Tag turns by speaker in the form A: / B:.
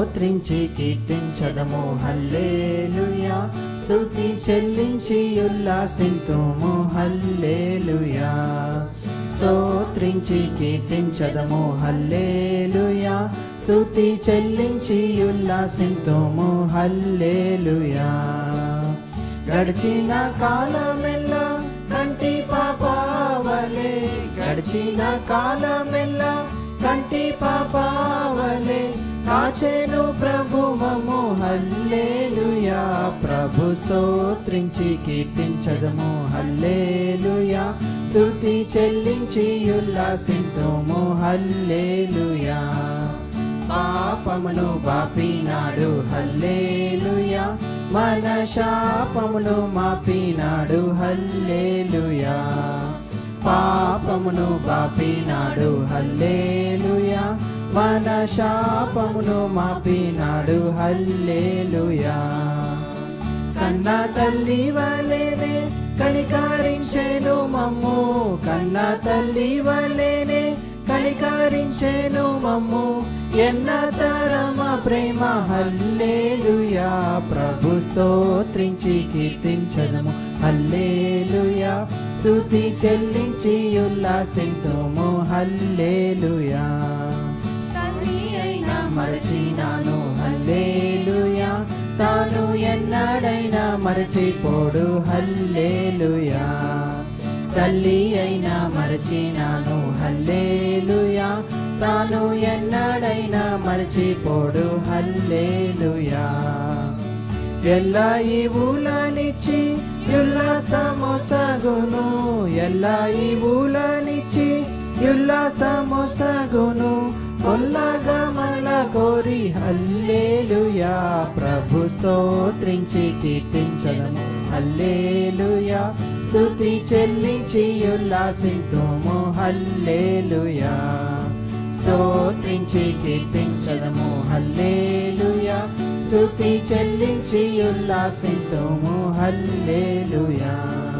A: స్తోత్రించి కీర్తించదము hallelujah స్తుతి చెల్లించి ఉల్లాసింతుము hallelujah స్తోత్రించి కీర్తించదము hallelujah స్తుతి చెల్లించి ఉల్లాసింతుము హల్లేలుయా గడిచిన కాలమెల్లా కంటి పాపావలే గడిచిన కాలమెల్లా కంటి పాపావలే కాచెను ప్రభుమము హల్లేలుయా ప్రభు స్తోత్రించి కీర్తించదము హల్లేలుయా స్తుతి చెల్లించి ఉల్లాసింతుము హల్లేలుయా పాపమును బాపినాడు హల్లేలుయా మన శాపమును మాపినాడు హల్లేలుయా పాపమును బాపినాడు హల్లేలుయా మన శాపమును మాపినాడు హల్లేలుయా కన్న తల్లి వలేనే కనికారించేను మమ్ము కన్న తల్లి వలేనే కనికారించేను మమ్ము ఎన్న తరమ ప్రేమ హల్లేలుయా ప్రభు స్తోత్రించి కీర్తించదము హల్లేలుయా స్తుతి చెల్లించి ఉల్లాసింతుము హల్లేలుయా తల్లి అయినా మరచినాను హల్లేలుయా తాను ఎన్నడైనా మరచిపోడు హల్లేలుయా తల్లి అయినా మరచినాను హల్లేలుయా తాను ఎన్నడైనా మరచిపోడు హల్లేలుయా ఎల్లా ఈ ఊలనిచ్చి ఉల్లాసము సగును ఎల్లా ఈ ఊలనిచ్చి ఉల్లాసము సగును కొల్లగా మరల కోరి హల్లేలుయా ప్రభు స్తోత్రించి కీర్తించదము హల్లేలుయా స్తుతి చెల్లించి ఉల్లాసింతుము హల్లేలుయా స్తోత్రించి కీర్తించదము హల్లేలుయా స్తుతి చెల్లించి ఉల్లాసింతుము హల్లేలుయా